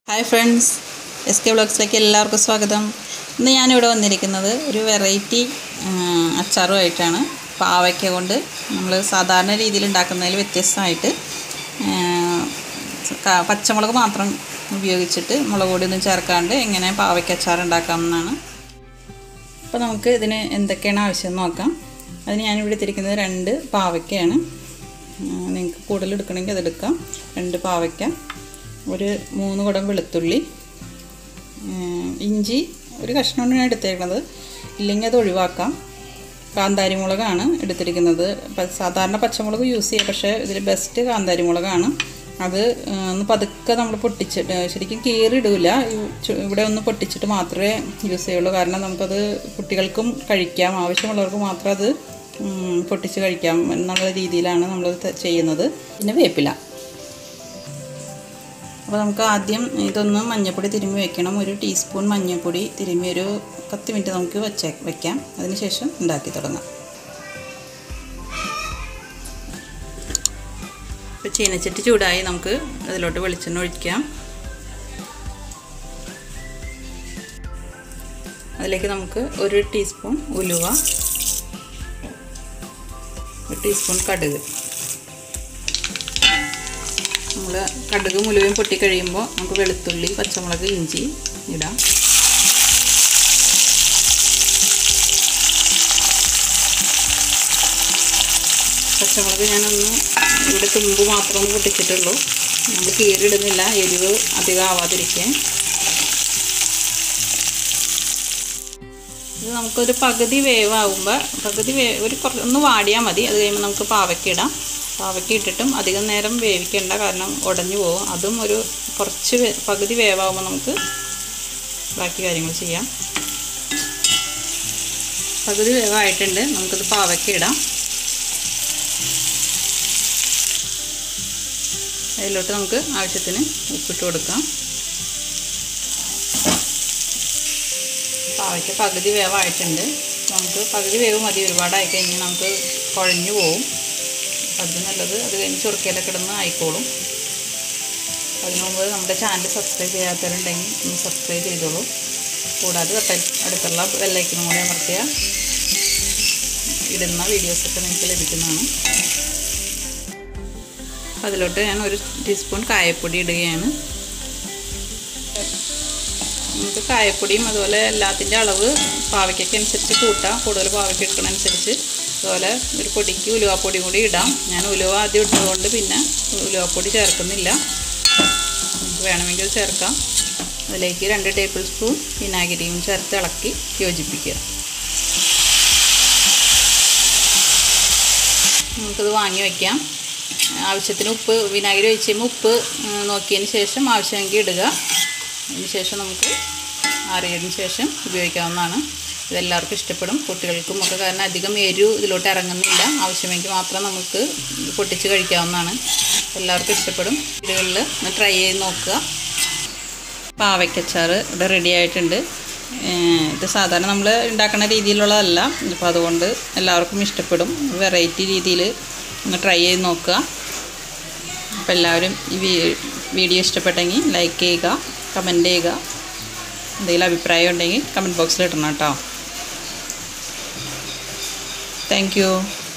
hi friends S K ബ്ലോഗ്സിലേക്ക് എല്ലാവർക്കും സ്വാഗതം ഇന്ന് ഞാനിവിടെ വന്നിരിക്കുന്നത് ഒരു വെറൈറ്റി അച്ചാറുമായിട്ടാണ് പാവയ്ക്ക കൊണ്ട് നമ്മൾ സാധാരണ രീതിയിൽ ഉണ്ടാക്കുന്നതിൽ വ്യത്യസ്തമായിട്ട് ആ, ക- പച്ചമുളക് മാത്രം ഉപയോഗിച്ചിട്ട് മുളക് പൊടിയൊന്നും ചേർക്കാണ്ട് എങ്ങനെ പാവയ്ക്ക അച്ചാർ ഉണ്ടാക്കാമെന്നാണ് അപ്പോൾ നമുക്ക് ഇതിന് എന്തൊക്കെയാണ് ആവശ്യം എന്ന് നോക്കാം അതിന് ഞാനിവിടെ എടുത്തിരിക്കുന്നത് രണ്ട് പാവയ്ക്കയാണ് നിങ്ങൾക്ക് കൂടുതൽ എടുക്കണമെങ്കിൽ അതെടുക്കാം രണ്ട് പാവയ്ക്ക ഒരു മൂന്ന് കുടം വെളുത്തുള്ളി ഉം, ഇഞ്ചി ഒരു കഷ്ണമാണ് ഞാൻ എടുത്തേക്കുന്നത് ഇല്ലെങ്കിൽ അത് ഒഴിവാക്കാം കാന്താരി മുളകാണ് എടുത്തിരിക്കുന്നത് പ- സാധാരണ പച്ചമുളക് യൂസ് ചെയ്യാം പക്ഷേ ഇതിൽ ബെസ്റ്റ് കാന്താരി മുളകാണ് അത് ആ, ഒന്ന് പതുക്കെ നമ്മൾ പൊട്ടിച്ചിട്ട് ശരിക്കും കീറിയിടില്ല ഇവിടെ ഒന്ന് പൊട്ടിച്ചിട്ട് മാത്രമേ യൂസ് ചെയ്യുള്ളൂ കാരണം നമുക്കത് കുട്ടികൾക്കും കഴിക്കാം ആവശ്യമുള്ളവർക്ക് മാത്രം അത് ഉം, പൊട്ടിച്ച് കഴിക്കാം എന്നുള്ള രീതിയിലാണ് നമ്മളത് ത- ചെയ്യുന്നത് പിന്നെ വേപ്പില അപ്പോൾ നമുക്ക് ആദ്യം ഇതൊന്ന് മഞ്ഞൾപ്പൊടി തിരുമ്മി വെക്കണം ഒരു ടീസ്പൂൺ മഞ്ഞൾപ്പൊടി തിരുമ്മി ഒരു പത്ത് മിനിറ്റ് നമുക്ക് വെച്ച വെക്കാം അതിനുശേഷം ഉണ്ടാക്കി തുടങ്ങാം ഇപ്പോൾ ചീനച്ചട്ടി ചൂടായി നമുക്ക് അതിലോട്ട് വെളിച്ചെണ്ണ ഒഴിക്കാം അതിലേക്ക് നമുക്ക് ഒരു ടീസ്പൂൺ ഉലുവ ഒരു ടീസ്പൂൺ കടുക് നമ്മൾ കടുകും ഉലുവയും പൊട്ടിക്കഴിയുമ്പോൾ നമുക്ക് വെളുത്തുള്ളി പച്ചമുളക് ഇഞ്ചി ഇടാം പച്ചമുളക് ഞാനൊന്ന് ഇവിടെ തുമ്പ് മാത്രം ഒന്ന് പൊട്ടിച്ചിട്ടുള്ളൂ നമ്മൾ കീറിയിടുന്നില്ല എരിവ് അധികം ആവാതിരിക്കാൻ ഇത് നമുക്കൊരു പകുതി വേവാകുമ്പോൾ പകുതി വേ ഒരു കുറച്ച് ഒന്ന് വാടിയാൽ മതി അത് കഴിയുമ്പോൾ നമുക്ക് പാവയ്ക്ക ഇടാം പാവയ്ക്ക ഇട്ടിട്ടും അധികം നേരം വേവിക്കേണ്ട കാരണം ഉടഞ്ഞു പോകും അതും ഒരു കുറച്ച് വേ- പകുതി വേവാകുമ്പോൾ നമുക്ക് ബാക്കി കാര്യങ്ങൾ ചെയ്യാം പകുതി വേവായിട്ടുണ്ട് നമുക്കത് പാവയ്ക്ക ഇടാം അതിലോട്ട് നമുക്ക് ആവശ്യത്തിന് ഉപ്പിട്ട് കൊടുക്കാം പാവയ്ക്ക പകുതി വേവായിട്ടുണ്ട് നമുക്ക് പകുതി വേവ് മതി ഒരുപാടായി കഴിഞ്ഞാൽ നമുക്ക് കുഴഞ്ഞു പോവും അപ്പം അത് നല്ലത് അത് കഴിഞ്ഞ് ചുറുക്കയിലൊക്കെ ഇടുന്ന് ആയിക്കോളും അതിനു മുമ്പ് നമ്മുടെ ചാനൽ സബ്സ്ക്രൈബ് ചെയ്യാത്തവരുണ്ടെങ്കിൽ ഒന്ന് സബ്സ്ക്രൈബ് ചെയ്തോളൂ കൂടാതെ തൊട്ട അടുത്തുള്ള ബെല്ലൈക്കനും കൂടി അമർത്തിയാൽ ഇടുന്ന വീഡിയോസൊക്കെ നിങ്ങൾക്ക് ലഭിക്കുന്നതാണ് അതിലോട്ട് ഞാൻ ഒരു ടീസ്പൂൺ കായപ്പൊടി ഇടുകയാണ് നമുക്ക് കായപ്പൊടിയും അതുപോലെ എല്ലാത്തിൻ്റെ അളവ് പാവയ്ക്കൊക്കെ അനുസരിച്ച് കൂട്ടാം കൂടുതൽ പാവയ്ക്ക് എടുക്കണമനുസരിച്ച് അതുപോലെ ഒരു പൊടിക്ക് ഉലുവാപ്പൊടി കൂടി ഇടാം ഞാൻ ഉലുവ ആദ്യം ഇട്ടതുകൊണ്ട് പിന്നെ ഉലുവാപ്പൊടി ചേർക്കുന്നില്ല നമുക്ക് വേണമെങ്കിൽ ചേർക്കാം അതിലേക്ക് രണ്ട് ടേബിൾ സ്പൂൺ വിനാഗിരിയും ചേർത്ത് ഇളക്കി യോജിപ്പിക്കുക നമുക്കിത് വാങ്ങി വയ്ക്കാം ആവശ്യത്തിന് ഉപ്പ് വിനാഗിരി ഒഴിച്ച് കഴിയുമ്പോൾ ഉപ്പ് ഉം, നോക്കിയതിന് ശേഷം ആവശ്യമെങ്കിൽ ഇടുക അതിന് ശേഷം നമുക്ക് ആറിയതിന് ശേഷം ഉപയോഗിക്കാവുന്നതാണ് ഇതെല്ലാവർക്കും ഇഷ്ടപ്പെടും കുട്ടികൾക്കും ഒക്കെ കാരണം അധികം എരിവ് ഇതിലോട്ട് ഇറങ്ങുന്നില്ല ആവശ്യമെങ്കിൽ മാത്രം നമുക്ക് പൊട്ടിച്ച് കഴിക്കാവുന്നതാണ് എല്ലാവർക്കും ഇഷ്ടപ്പെടും വീടുകളിൽ ഒന്ന് ട്രൈ ചെയ്ത് നോക്കുക പാവയ്ക്കച്ചാറ് ഇവിടെ റെഡി ആയിട്ടുണ്ട് ഏഹ് ഇത് സാധാരണ നമ്മൾ ഉണ്ടാക്കുന്ന രീതിയിലുള്ളതല്ല അപ്പോൾ അതുകൊണ്ട് എല്ലാവർക്കും ഇഷ്ടപ്പെടും വെറൈറ്റി രീതിയിൽ ഒന്ന് ട്രൈ ചെയ്ത് നോക്കുക അപ്പോൾ എല്ലാവരും ഈ വീ- വീഡിയോ ഇഷ്ടപ്പെട്ടെങ്കിൽ ലൈക്ക് ചെയ്യുക കമൻറ്റ് ചെയ്യുക എന്തെങ്കിലും അഭിപ്രായം ഉണ്ടെങ്കിൽ കമൻറ്റ് ബോക്സിൽ ഇടണം കേട്ടോ താങ്ക് യു